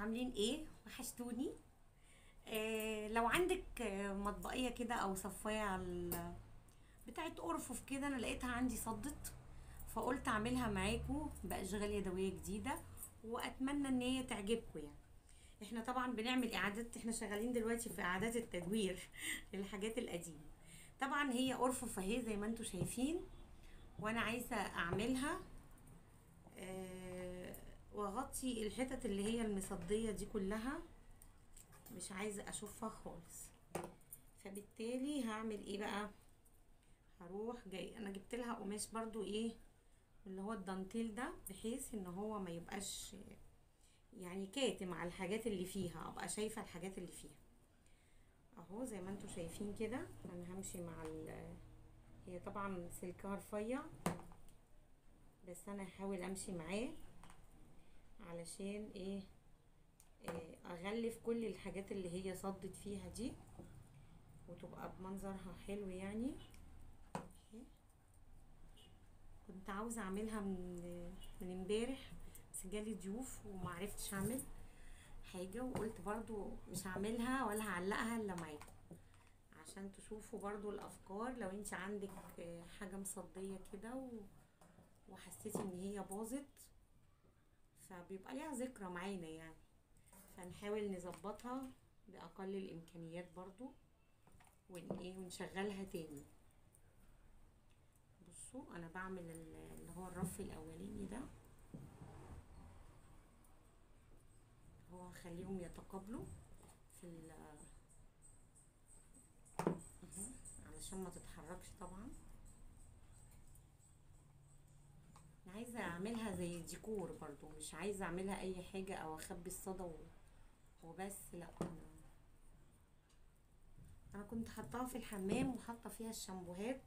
عاملين ايه وحشتوني آه لو عندك آه، مطبقية كده او صفاية على ال- بتاعت ارفف كده انا لقيتها عندي صدت فقلت اعملها معاكم باشغال يدوية جديدة واتمنى ان هي تعجبكم يعني احنا طبعا بنعمل اعادات احنا شغالين دلوقتي في اعادات التدوير للحاجات القديمة طبعا هي ارفف اهي زي ما انتم شايفين وانا عايزة اعملها آه، واغطي الحتت اللي هي المصدية دي كلها مش عايزة اشوفها خالص فبالتالي هعمل ايه بقى هروح جاي انا جبت لها قماش برضو ايه اللي هو الدانتيل ده بحيث ان هو ما يبقاش يعني كاتم على الحاجات اللي فيها ابقى شايفة الحاجات اللي فيها اهو زي ما انتم شايفين كده انا همشي مع ال هي طبعا سلكها رفيع بس انا هحاول امشي معاه علشان ايه آه، اغلف كل الحاجات اللي هي صدت فيها دي وتبقى بمنظرها حلو يعني أهي. كنت عاوزه اعملها من من امبارح بس جالي ضيوف ومعرفتش اعمل حاجه وقلت برضو مش هعملها ولا هعلقها الا معاكم عشان تشوفوا برضو الافكار لو انت عندك آه، حاجه مصديه كده و... وحسيتي ان هي باظت فبيبقى ليها ذكرى معانا يعني فنحاول نظبطها باقل الامكانيات برضو ون ايه ونشغلها تاني بصوا انا بعمل ال- اللي هو الرف الاولاني ده هو هخليهم يتقابلوا في ال أهو، علشان ما تتحركش طبعا انا عايزه اعملها زي ديكور برضو مش عايزه اعملها اي حاجه او اخبي الصدى و- وبس لا انا انا كنت حطاها في الحمام وحاطه فيها الشامبوهات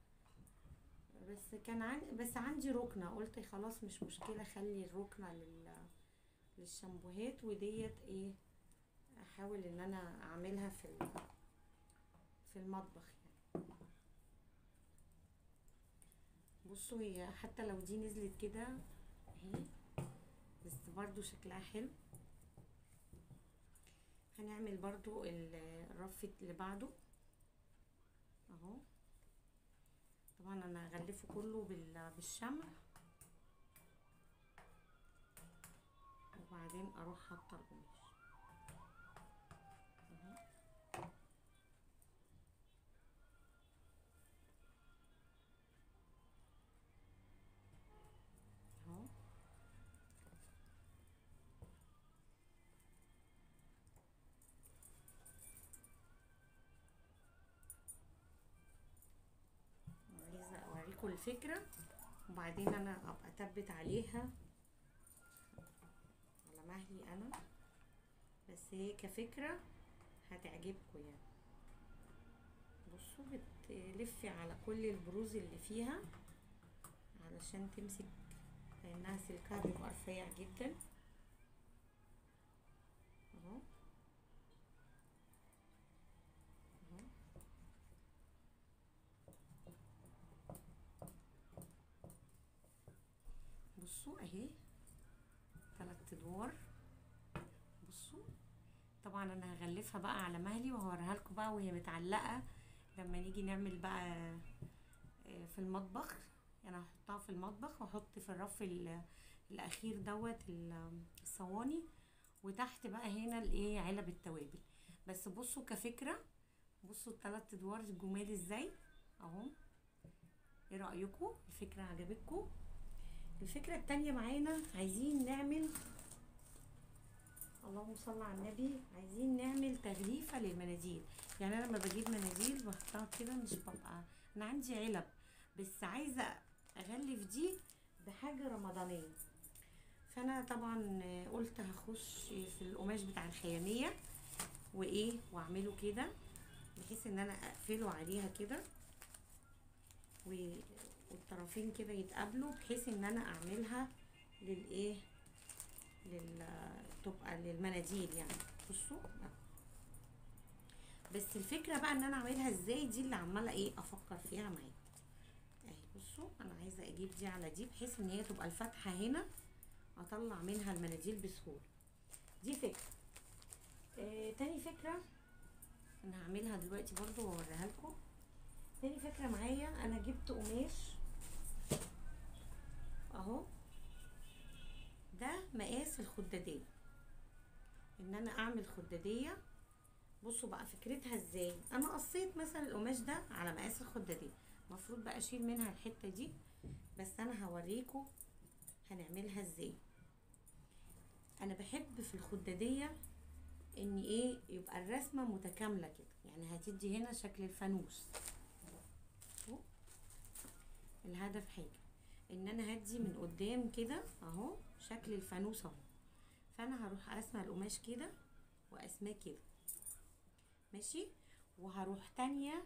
بس كان عن... بس عندي ركنه قلت خلاص مش مشكله خلي الركنه لل... للشامبوهات وديت ايه احاول ان انا اعملها في ال... في المطبخ يعني بصوا هي حتى لو دي نزلت كده اهي بس برضو شكلها حلو هنعمل برضو ال- الرف اللي بعده اهو طبعا انا هغلفه كله بال- بالشمع وبعدين اروح حاطه القماش اهو اهو عايزه اوريكم الفكره وبعدين انا ابقى اثبت عليها على مهلي انا بس هي كفكره هتعجبكم يعني بصوا بتلفي على كل البروز اللي فيها علشان تمسك لانها سلكها بيبقى رفيع جدا اهو اهو بصوا اهي ثلاث ادوار بصوا طبعا انا هغلفها بقى على مهلي وهوريها لكم بقى وهي متعلقه لما نيجي نعمل بقى آه، في المطبخ انا هحطها في المطبخ واحط في الرف ال- الاخير دوت ال- الصواني وتحت بقى هنا الايه علب التوابل بس بصوا كفكره بصوا الثلاث ادوار جمال ازاي اهو ايه رايكم الفكره عجبتكم الفكرة التانية معانا عايزين نعمل اللهم صل على النبي عايزين نعمل تغليفة للمناديل يعني انا لما بجيب مناديل بحطها كده مش ببقى انا عندي علب بس عايزة اغلف دي بحاجة رمضانية فانا طبعا قلت هخش في القماش بتاع الخيامية وايه واعمله كده بحيث ان انا اقفله عليها كده و- والطرفين كده يتقابلوا بحيث ان انا اعملها للايه لل تبقى للمناديل يعني بصوا بس الفكره بقى ان انا اعملها ازاي دي اللي عماله ايه افكر فيها معاكم اهي بصوا انا عايزه اجيب دي على دي بحيث ان هي تبقى الفتحه هنا اطلع منها المناديل بسهوله دي فكره آه تاني فكره انا هعملها دلوقتي برضو واوريها لكم تاني فكره معايا انا جبت قماش اهو ده مقاس الخداديه ان انا اعمل خداديه بصوا بقى فكرتها ازاي انا قصيت مثلا القماش ده على مقاس الخداديه المفروض بقى اشيل منها الحته دي بس انا هوريكم هنعملها ازاي انا بحب في الخداديه ان ايه يبقى الرسمه متكامله كده يعني هتدي هنا شكل الفانوس أهو. الهدف حاجه ان انا هدي من قدام كده اهو شكل الفانوس اهو فانا هروح اسمع القماش كده واسماه كده ماشي وهروح تانية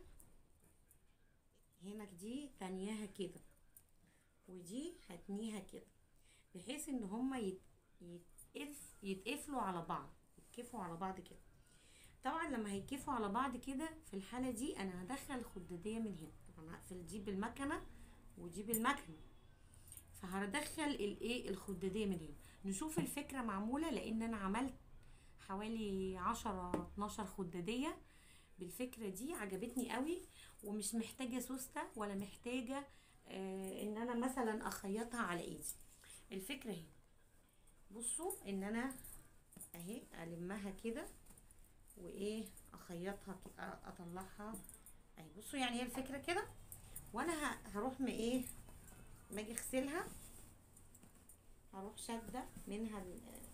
هنا دي تانياها كده ودي هتنيها كده بحيث ان هما يت... يتقف... يتقفلوا على بعض يتكفوا على بعض كده طبعا لما هيكفوا على بعض كده في الحالة دي انا هدخل الخدادية من هنا طبعا هقفل دي بالمكنة ودي بالمكنة فهدخل الايه الخدادية من هنا نشوف الفكرة معمولة لان انا عملت حوالي عشرة اتناشر خدادية بالفكرة دي عجبتني قوي ومش محتاجة سوستة ولا محتاجة آه ان انا مثلا اخيطها على ايدي الفكرة اهي بصوا ان انا اهي المها كده وايه اخيطها كده اطلعها اهي بصوا يعني هي الفكرة كده وانا هروح ما ايه ما اجي اغسلها هروح شادة منها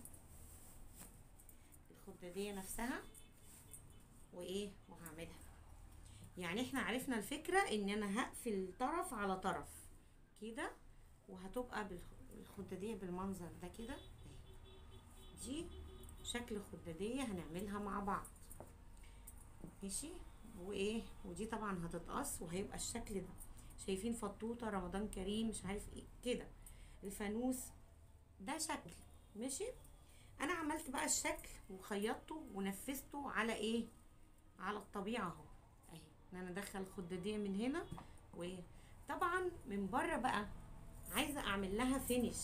الخدادية نفسها وايه وهعملها يعني احنا عرفنا الفكرة ان انا هقفل طرف على طرف كده وهتبقى بالخدادية بالمنظر ده كده دي شكل خدادية هنعملها مع بعض ماشي وايه ودي طبعا هتتقص وهيبقى الشكل ده شايفين فطوطة رمضان كريم مش عارف ايه كده الفانوس ده شكل ماشي انا عملت بقى الشكل وخيطته ونفذته على ايه على الطبيعة اهو اهي ان انا ادخل الخدادية من هنا وطبعا من بره بقى عايزة اعمل لها فينش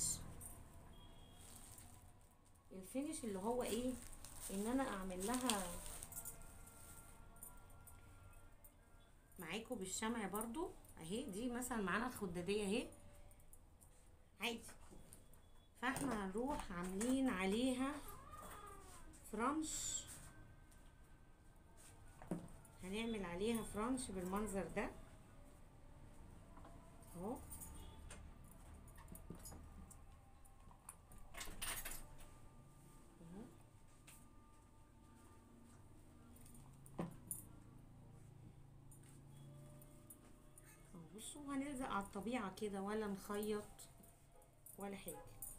الفينش اللي هو ايه ان انا اعمل لها معاكم بالشمع برضو اهي دي مثلا معانا الخدادية اهي عادي فاحنا هنروح عاملين عليها فرنش هنعمل عليها فرنش بالمنظر ده اهو بصوا هنلزق على الطبيعة كده ولا نخيط ولا حاجة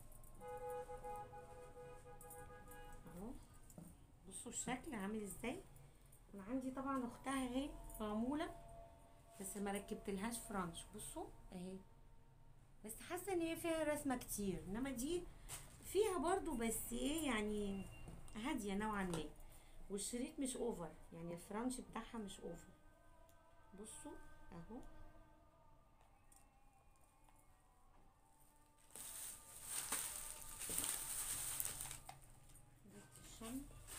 اهو بصوا الشكل عامل ازاي انا عندي طبعا اختها اهي معمولة بس ما ركبتلهاش فرانش بصوا اهي بس حاسة ان هي فيها رسمة كتير انما دي فيها برضو بس ايه يعني هادية نوعا ما والشريط مش اوفر يعني الفرانش بتاعها مش اوفر بصوا اهو الشمع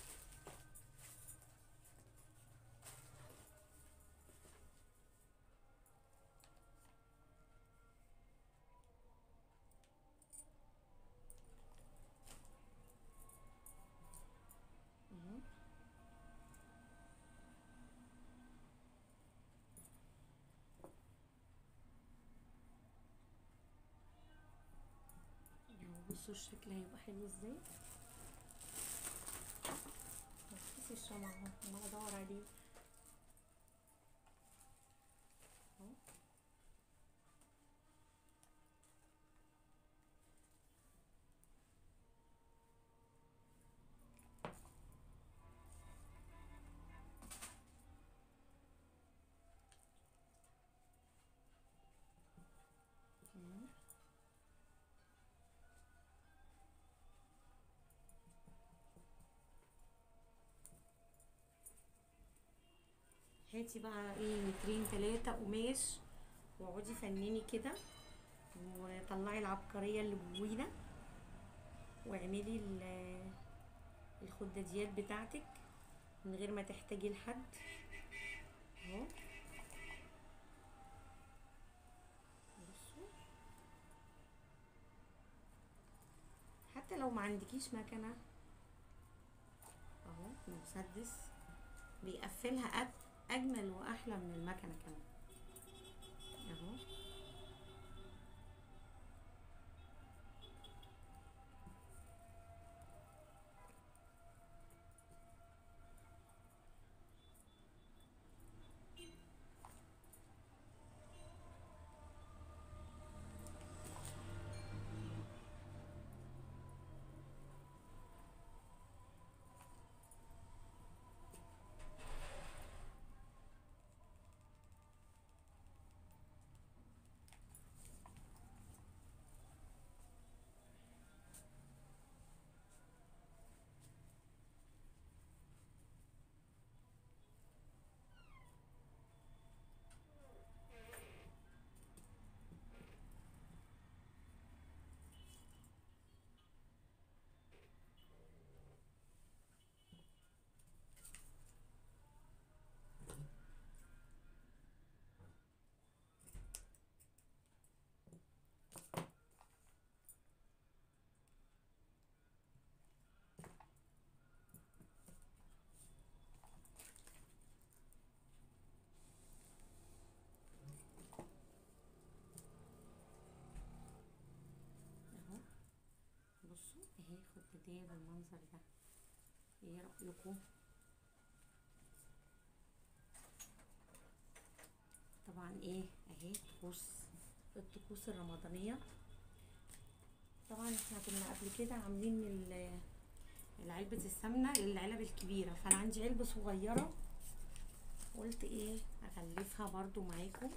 بصوا الشكل هيبقى حلو ازاي بس الشمع اهو ما ادور عليه اهو هاتي بقى ايه مترين تلاتة قماش واقعدي فنني كده وطلعي العبقرية اللي جوينا واعملي ال- الخداديات بتاعتك من غير ما تحتاجي لحد اهو بصوا حتى لو ما عندكيش مكنه اهو المسدس بيقفلها أج- اجمل واحلى من المكنه كمان اهو اهو بصوا اهي خدادية بالمنظر ده ايه رأيكم طبعا ايه اهي طقوس الطقوس الرمضانية طبعا احنا كنا قبل كده عاملين ال- العلبة السمنة العلب الكبيرة فانا عندي علبة صغيرة قلت ايه اغلفها برضو معاكم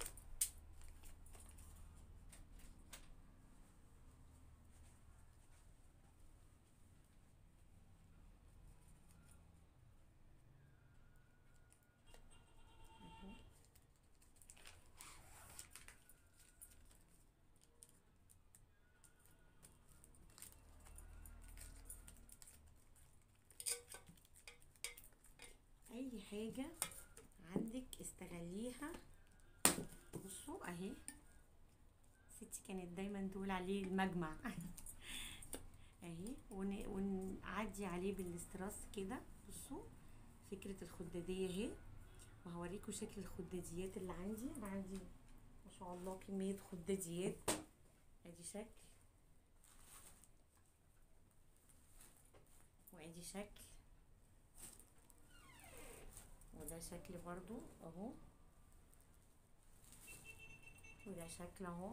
اهو اي حاجة عندك استغليها بصوا اهي ستي كانت دايما تقول عليه المجمع اهي ون- ونعدي عليه بالاستراس كده بصوا فكرة الخدادية اهي وهوريكم شكل الخداديات اللي عندي انا عندي ما شاء الله كمية خداديات ادي شكل وادي شكل وده شكل برضو اهو وده شكل اهو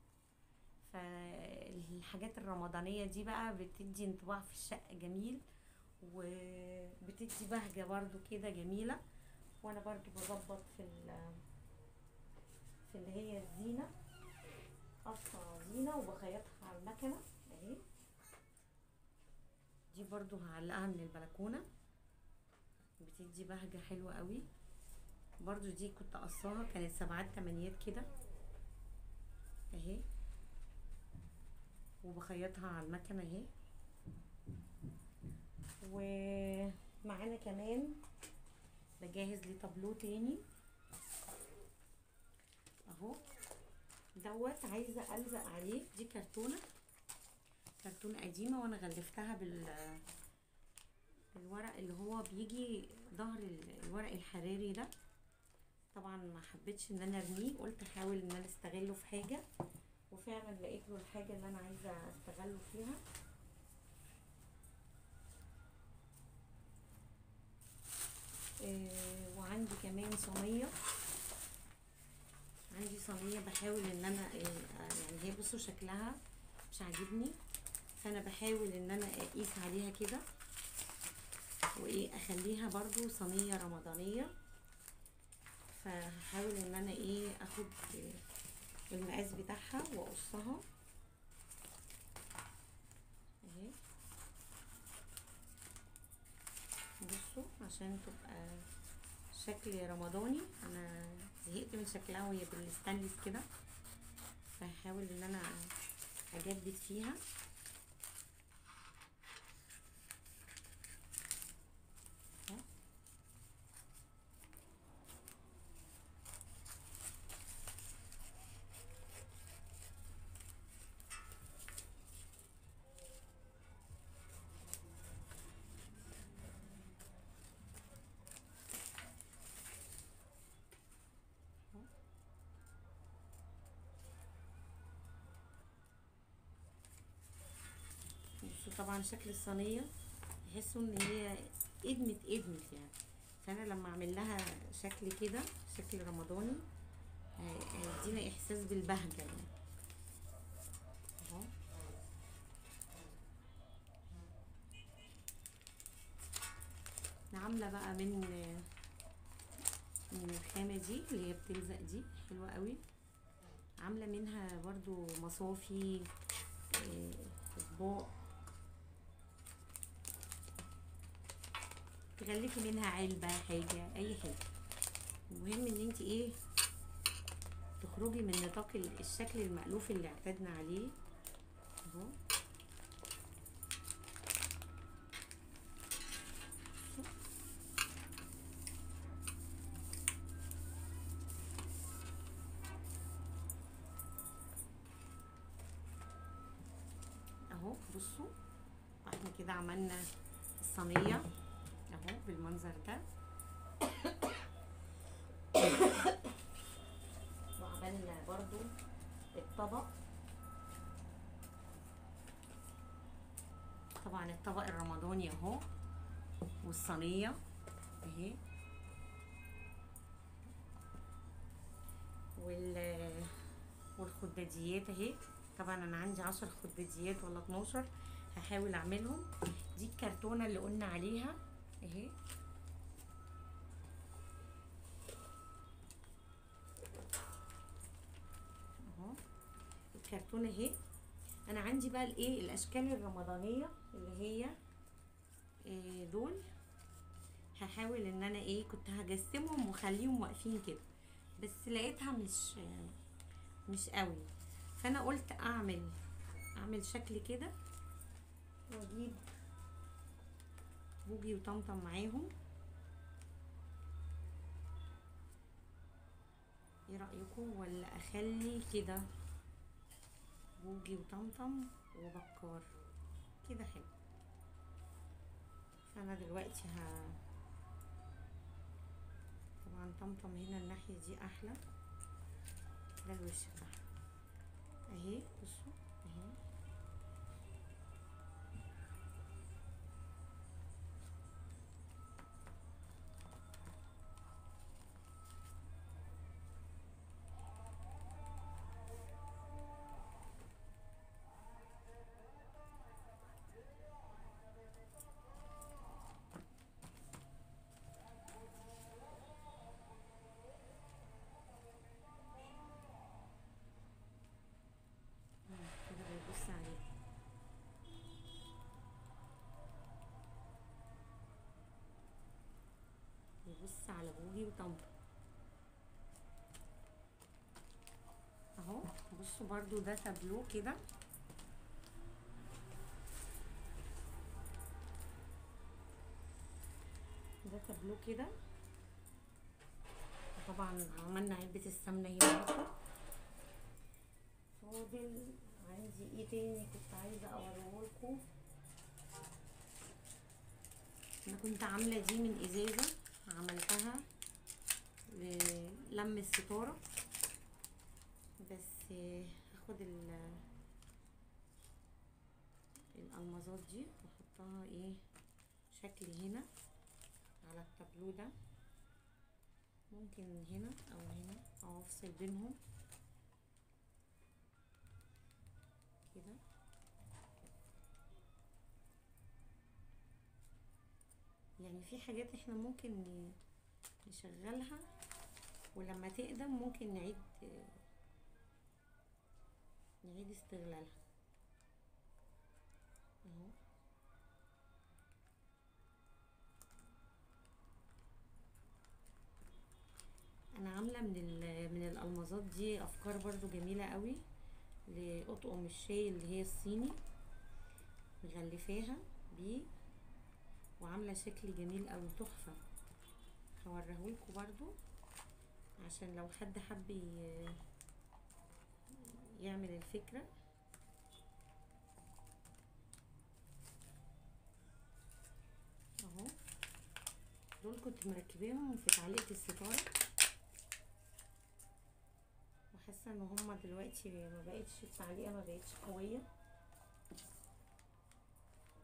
فالحاجات الرمضانية دي بقى بتدي انطباع في الشقة جميل وبتدي بهجة برضو كده جميلة وانا برضو بظبط في ال في اللي هي الزينة قصة زينة وبخيطها على المكنة اهي دي برضو هعلقها من البلكونة بتدي بهجة حلوة قوي برضو دي كنت قصاها كانت سبعات تمانيات كده اهي وبخيطها على المكنة اهي ومعانا كمان بجهز لي طابلو تاني اهو دوت عايزة الزق عليه دي كرتونة كرتونة قديمة وانا غلفتها بال الورق اللي هو بيجي ظهر ال- الورق الحراري ده طبعا ما حبيتش ان انا ارميه قلت احاول ان انا استغله في حاجه وفعلا لقيت له الحاجه اللي انا عايزه استغله فيها آه وعندي كمان صينيه عندي صينيه بحاول ان انا آه يعني هي بصوا شكلها مش عاجبني فانا بحاول ان انا اقيس عليها كده وايه اخليها برضو صينيه رمضانيه فهحاول ان انا ايه اخد المقاس بتاعها واقصها اهي بصوا عشان تبقى شكل رمضاني انا زهقت من شكلها وهي بالستانلس كده فهحاول ان انا اجدد فيها طبعا شكل الصينيه تحسوا ان هي ادمت ادمت يعني فانا لما اعمل لها شكل كده شكل رمضاني هي- هيدينا احساس بالبهجه يعني اهو أنا عامله بقى من من الخامه دي اللي هي بتلزق دي حلوه قوي عامله منها برضو مصافي آه، اطباق تغلفي منها علبه حاجه اي حاجه المهم ان انت ايه تخرجي من نطاق ال- الشكل المألوف اللي اعتدنا عليه اهو اهو بصوا احنا كده عملنا الصينيه اهو بالمنظر ده وعملنا برضو الطبق طبعا الطبق الرمضاني اهو والصينيه اهي وال والخداديات اهي طبعا انا عندي عشر خداديات ولا 12 هحاول اعملهم دي الكرتونه اللي قلنا عليها اهي اهو الكرتونه اهي انا عندي بقى الايه الاشكال الرمضانيه اللي هي إيه دول هحاول ان انا ايه كنت هجسمهم واخليهم واقفين كده بس لقيتها مش مش قوي فانا قلت اعمل اعمل شكل كده واجيب بوجي وطمطم معاهم ايه رايكم ولا اخلي كده بوجي وطمطم وبكار كده حلو فانا دلوقتي ه طبعا طمطم هنا الناحيه دي احلى ده الوش بتاعها اهي بصوا اهي كده بيبص عليه بيبص على بوجي وطمطم اهو بصوا برضو ده تابلو كده ده تابلو كده طبعا عملنا علبة السمنة هي معاكم فاضل عندي ايه تاني كنت عايزة اوريه لكم انا كنت عاملة دي من ازازة عملتها للم الستارة بس هاخد ال الالمازات دي واحطها ايه شكل هنا على التابلو ده ممكن هنا او هنا او افصل بينهم كده يعني في حاجات احنا ممكن ن- نشغلها ولما تقدم ممكن نعيد نعيد استغلالها اهو انا عامله من ال- من الالمازات دي افكار برضو جميله قوي لاطقم الشاي اللي هي الصيني مغلفاها بيه وعامله شكل جميل قوي تحفه هوريهولكوا برضو عشان لو حد حب ي- يعمل الفكره اهو دول كنت مركباهم في تعليقة الستارة وحاسة ان هما دلوقتي ما بقتش التعليقة ما بقتش قوية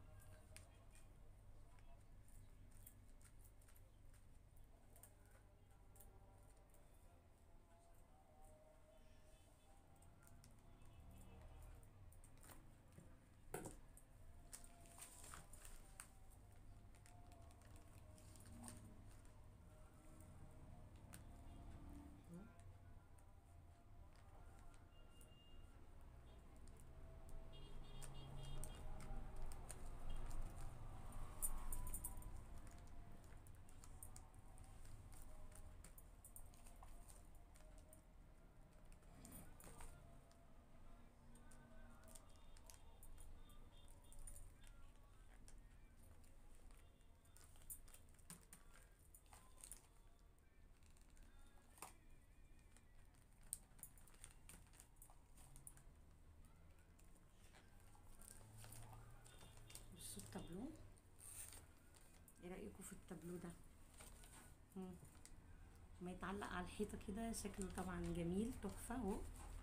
في التابلو ده مم. ما يتعلق على الحيطه كده شكله طبعا جميل تحفه اهو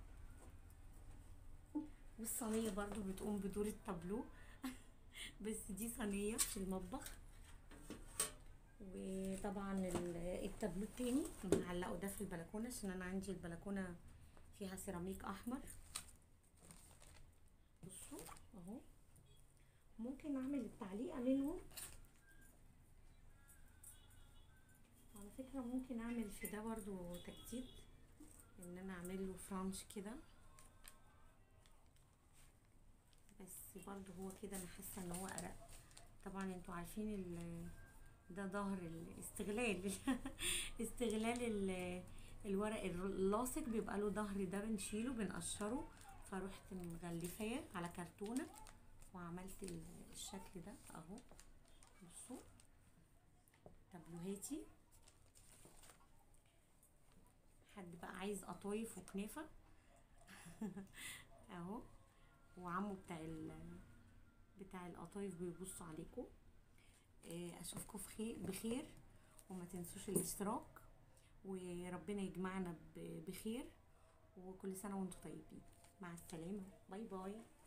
والصينيه برضو بتقوم بدور التابلو بس دي صينيه في المطبخ وطبعا ال- التابلو التاني هنعلقه ده في البلكونه عشان انا عندي البلكونه فيها سيراميك احمر بصوا اهو ممكن اعمل التعليقه منهم على فكره ممكن اعمل في ده برضو تجديد ان انا اعمل له فرانش كده بس برضو هو كده انا حاسه ان هو ارق طبعا انتوا عارفين ال ده ظهر الاستغلال استغلال ال- الورق اللاصق بيبقى له ظهر ده بنشيله بنقشره فروحت مغلفاه على كرتونه وعملت ال- الشكل ده اهو بصوا تابلوهاتي حد بقى عايز قطايف وكنافه اهو وعمو بتاع ال بتاع القطايف بيبصوا عليكم آه، اشوفكم في خير بخير وما تنسوش الاشتراك وربنا يجمعنا ب- بخير وكل سنه وانتم طيبين مع السلامه باي باي